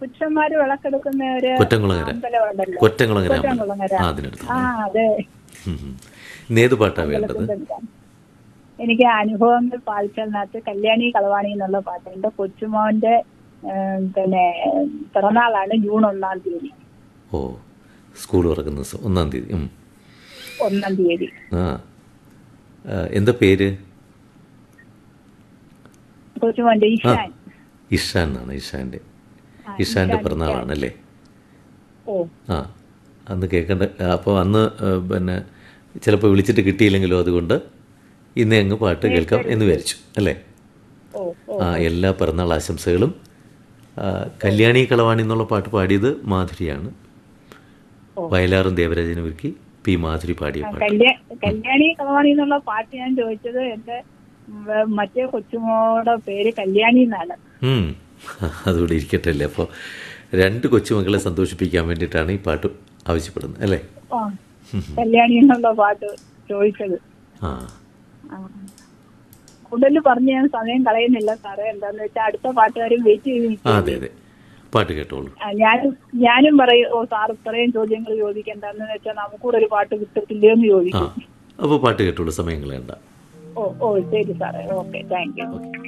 പുരുഷന്മാര് വിളക്കെടുക്കുന്ന ഒരു കൊറ്റംകുളങ്ങര അമ്പലമുണ്ടല്ലോ കൊറ്റംകുളങ്ങര അമ്പലം കൊറ്റംകുളങ്ങര. ആ അതിനടുത്ത് ആ അതെ ഉം, ഉം. ഇന്ന് ഏത് പാട്ടാണ് വേണ്ടത് എനിക്ക് അനുഭവങ്ങൾ പാലിച്ചതിനകത്ത് കല്യാണി കളവാണി എന്നുള്ള പാട്ട് എന്റെ കൊച്ചുമോന്റെ ഏം, പിന്നെ പിറന്നാളാണ് ജൂൺ ഒന്നാം തീയതി ഓ സ്കൂൾ തുറക്കുന്ന ദിവസം ഒന്നാം തീയതി ഉം. ഒന്നാം തീയതി ആ ആ, എന്താ പേര് കൊച്ചുമോന്റെ ആ ഇഷാൻ ഇഷാൻ എന്നാണ് ഇഷാൻ്റെ ആ, ഇഷാൻ്റെ ഇഷാൻ, പിറന്നാളാണല്ലേ ഓ ആ അന്ന് കേൾക്കേണ്ട അപ്പോൾ അന്ന് ആ, പിന്നെ ചിലപ്പോൾ വിളിച്ചിട്ട് കിട്ടിയില്ലെങ്കിലോ അതുകൊണ്ട് ഇന്നേ അങ്ങ് പാട്ട് കേൾക്കാം എന്ന് വിചാരിച്ചു അല്ലേ ഓ ഓ ആ എല്ലാ പിറന്നാൾ ആശംസകളും ആ, കല്യാണി കളവാണി എന്നുള്ള പാട്ട് പാടിയത് മാധുരിയാണ് വയലാറും ദേവരാജനും ഒരുക്കി പി മാധുരി പാടിയ പാട്ട് കല്യാ കല്യാണി കളവാണി എന്നുള്ള പാട്ട് ഞാൻ ചോദിച്ചത് എന്റെ വ- മറ്റേ കൊച്ചുമോടെ പേര് കല്യാണി എന്നാണ് ഉം. അതുകൂടി ഇരിക്കട്ടെ അല്ലേ അപ്പോൾ രണ്ട് കൊച്ചുമക്കളെ സന്തോഷിപ്പിക്കാൻ വേണ്ടിയിട്ടാണ് ഈ പാട്ട് ആവശ്യപ്പെടുന്നത് അല്ലേ ആ കല്യാണി എന്നുള്ള പാട്ട് ചോദിച്ചത് ആ ആ. കൂടുതൽ പറഞ്ഞ് ഞാൻ സമയം കളയുന്നില്ല സാറേ എന്താന്ന് വെച്ചാൽ അടുത്ത പാട്ടുകാരും വെയിറ്റ് ചെയ്ത് ആ, നിൽക്കുകയാണ്. അതെ അതെ പാട്ട് കേട്ടോളൂ ആ, ഞാനും ഞാനും പറയും ഓ സാർ ഇത്രയും ചോദ്യങ്ങൾ ചോദിക്കണ്ടെന്ന് വെച്ചാൽ നമുക്കൂടെ ഒരു പാട്ട് കിട്ടത്തില്ലയോ എന്ന് ആ ചോദിക്കും അപ്പോൾ പാട്ട് കേട്ടോളൂ സമയം കളയണ്ട ഓ ഓ ശരി സാറേ ഓക്കെ താങ്ക് യു